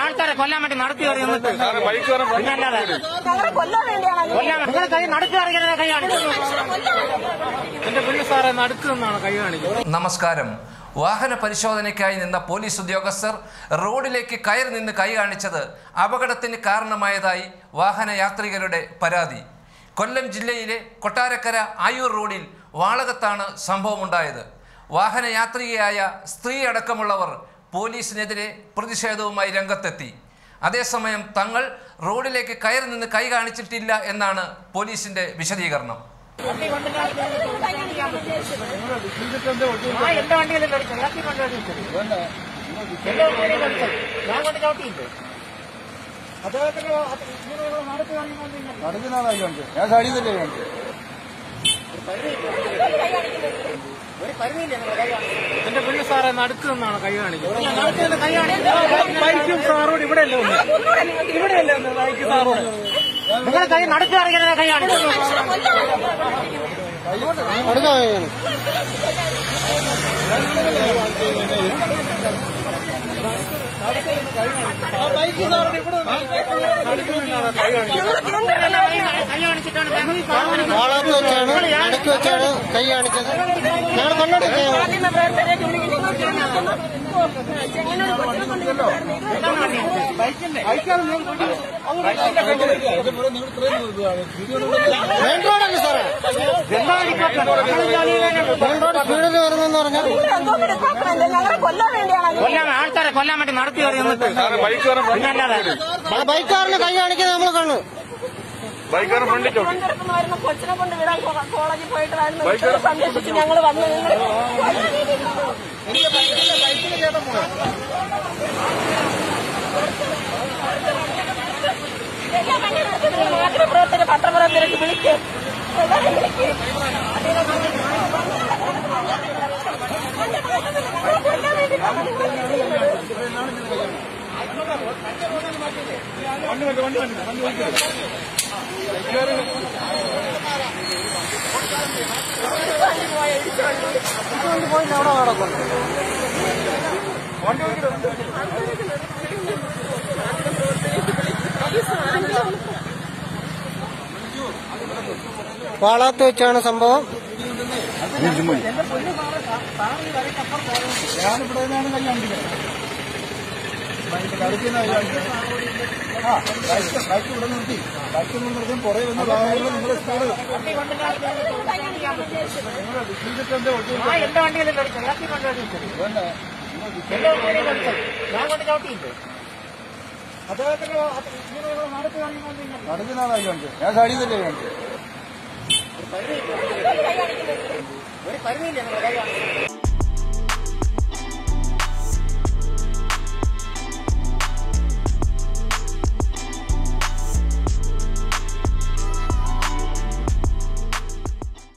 ആൾക്കാരെ കൊല്ലാൻ വേണ്ടി നടത്തി എറിയുന്നത് പിന്നല്ലാതെ ഞങ്ങളെ കൊല്ലാൻ വേണ്ടിയാണ് കൊല്ലാൻ നിങ്ങൾ കൈ നടത്തി അറിയുന്നത് കൈ കാണിക്കുന്നത് എന്റെ പെണ്ണ് സാറെ നടുക്ക് നിന്നാണ് കൈ കാണിക്കുന്നത് നമസ്കാരം വാഹന പരിശോധനയ്ക്കായി നിന്ന പോലീസ് ഉദ്യോഗസ്ഥർ റോഡിലേക്ക് കയറി നിന്ന് കൈ കാണിച്ചത് അപകടത്തിന് കാരണമായതായി വാഹന യാത്രികരുടെ പരാതി കൊല്ലം ജില്ലയിലെ കൊട്ടാരക്കര ആയൂർ റോഡിൽ വാളകത്താണ് സംഭവമുണ്ടായത് വാഹന യാത്രികയായ സ്ത്രീ അടക്കമുള്ളവർ പോലീസിനെതിരെ പ്രതിഷേധവുമായി രംഗത്തെത്തി അതേസമയം തങ്ങൾ റോഡിലേക്ക് കയറി നിന്ന് കൈ കാണിച്ചിട്ടില്ല എന്നാണ് പോലീസിന്റെ വിശദീകരണം ആ എന്റെ വണ്ടിയിൽ കടിച്ചു ഇറക്കി കൊണ്ട് കടിച്ചു എന്റെ വണ്ടിയിൽ കടിച്ചു ഞാൻ കൊണ്ട് ചവിട്ടിയില്ലേ അദ്ദേഹത്തിന് അത് ഇങ്ങനെയുള്ള നടത്തി കാണിക്കുന്നത് നടക്കുന്നതാണ് കാണിച്ചത് ഞാൻ സൈഡിൽ തന്നെ കാണിച്ചത് ഒരു പരിധിയില്ലേ നിങ്ങൾ കൈ കാണിക്കുന്നത് എന്റെ പെണ്ണ് സാറെ നടുക്ക് നിന്നാണ് കൈ കാണിക്കുന്നത് നടത്തി നിന്ന് കൈ കാണിക്കുന്നത് ബൈക്കും സാറോട് ഇവിടെ അല്ലേ ഒന്ന് ഇവിടെ അല്ലേ ഒന്ന് ബൈക്ക് സാറോട് നിങ്ങൾ കൈ നടത്തി അറിയുന്നത് കൈ കാണിക്കുന്നത് കൈ കാണിച്ചിട്ടാണ് ഞങ്ങൾ ഈ സാധനം വാളത്ത് വെച്ചാണ് നടുക്ക് വെച്ചാണ് കൈ കാണിച്ചത് ഞങ്ങൾ കണ്ണടയ്ക്കുകയാണ് മെയിൻ റോഡല്ലേ സാറേ മെയിൻ റോഡ് സ്പീഡിൽ വരുന്നെന്ന് പറഞ്ഞാൽ ഞങ്ങളെ കൊല്ലാൻ വേണ്ടിയാണ് കൊല്ലാൻ ആൾക്കാരെ കൊല്ലാൻ വേണ്ടി നടത്തി എറിയുന്നത് പിന്നല്ലാതെ ആ ബൈക്കാറിന് കൈ കാണിക്കുന്നത് നമ്മൾ കണ്ണു തിരുവനന്തപുരത്ത് വരുന്ന കൊച്ചിനെ കൊണ്ട് വിടാൻ കോ- കോളേജിൽ പോയിട്ട് വരുന്ന സന്ദേശിച്ച് ഞങ്ങൾ വന്ന് ഞങ്ങൾ മാധ്യമപ്രവർത്തകരെ പത്രപ്രവർത്തകരെ വിളിക്കും എല്ലാവരും വിളിക്കും കൊല്ലാൻ വേണ്ടിയിട്ടാണ് വാളത്ത് വെച്ചാണ് സംഭവം ഞാനിവിടെ നിന്നാണ് കൈ കാണിക്കുന്നത് ബൈക്ക് നടുക്കുന്ന കൈ കാണിച്ചത് ആ ബൈക്ക് ബൈക്ക് ഇവിടെ നിർത്തി ബൈക്ക് നിന്ന് നിർത്തി പുറകെ വന്ന വാഹനങ്ങൾ നിങ്ങളുടെ സ്പീഡ് ചെയ്തിട്ടുണ്ട് ആ എന്റെ വണ്ടിയിൽ കടിച്ചു ഇറക്കി കൊണ്ട് കടിച്ചു വേണ്ട എന്റെ വണ്ടിയിൽ കടിച്ചു ഞാൻ കൊണ്ട് ചവിട്ടിയില്ലേ അദ്ദേഹത്തിന് അത് ഇങ്ങനെയുള്ള നടത്തി കാണിക്കുന്നത് നടക്കുന്നതാണ് കൈ കാണിച്ചത് ഞാൻ സൈഡിൽ തന്നെ കാണിച്ചത് ഒരു പരിധിയില്ലേ നിങ്ങൾ കൈ കാണിക്കുന്നത്